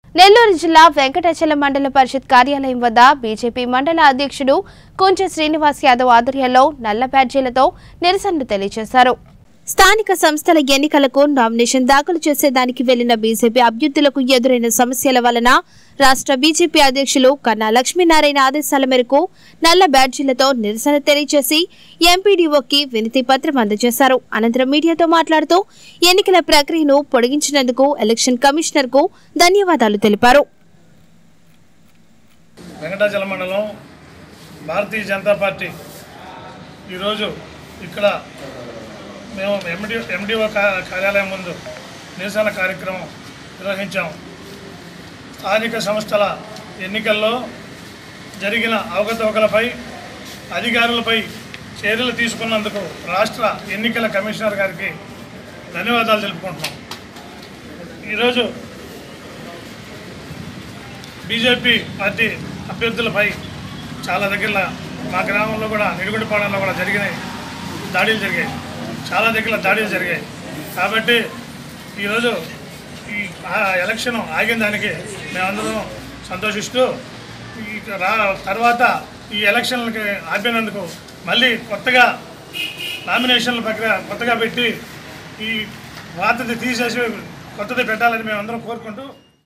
నెల్లూరు జిల్లా వెంకటాచలం మండల పరిషత్ కార్యాలయం వద్ద బీజేపీ మండల అధ్యక్షుడు కొంచె శ్రీనివాస్ యాదవ్ ఆధ్వర్యంలో నల్ల బ్యాడ్జీలతో నిరసనలు తెలియజేశారు స్థానిక సంస్థల ఎన్నికలకు నామినేషన్ దాఖలు చేసేదానికి వెళ్లిన బీజేపీ అభ్యర్థులకు ఎదురైన సమస్యల వలన రాష్ట్ర బీజేపీ అధ్యక్షులు కన్నా లక్ష్మీనారాయణ ఆదేశాల మేరకు నల్ల బ్యాడ్జీలతో నిరసన తెలియజేసి ఎంపీడీఓకి వినతి పత్రం అందజేశారు అనంతరం మీడియాతో మాట్లాడుతూ ఎన్నికల ప్రక్రియను పొడిగించినందుకు ఎలక్షన్ కమిషనర్ కు ధన్యవాదాలు తెలిపారు వెంకటాచలం మండలం భారతీయ జనతా పార్టీ ఈరోజు ఇక్కడ మేము ఎండి ఎండిఓ కార్యాలయం ముందు నిరసన కార్యక్రమం నిర్వహించాం స్థానిక సంస్థల ఎన్నికల్లో జరిగిన అవకతవకలపై అధికారులపై చర్యలు తీసుకున్నందుకు రాష్ట్ర ఎన్నికల కమిషనర్ గారికి ధన్యవాదాలు తెలుపుకుంటున్నాం ఈరోజు బీజేపీ పార్టీ అభ్యర్థులపై చాలా దగ్గర మా గ్రామంలో కూడా నిడుగుడిపాడంలో కూడా జరిగినాయి దాడులు జరిగాయి చాలా దగ్గర దాడులు జరిగాయి కాబట్టి ఈరోజు ఈ ఆ ఎలక్షన్ ఆగిన దానికి మేమందరం సంతోషిస్తూ ఈ రా తర్వాత ఈ ఎలక్షన్లకి ఆపినందుకు మళ్ళీ కొత్తగా నామినేషన్ల ప్రక్రియ కొత్తగా పెట్టి ఈ పాతది తీసేసి కొత్తది పెట్టాలని మేమందరం కోరుకుంటూ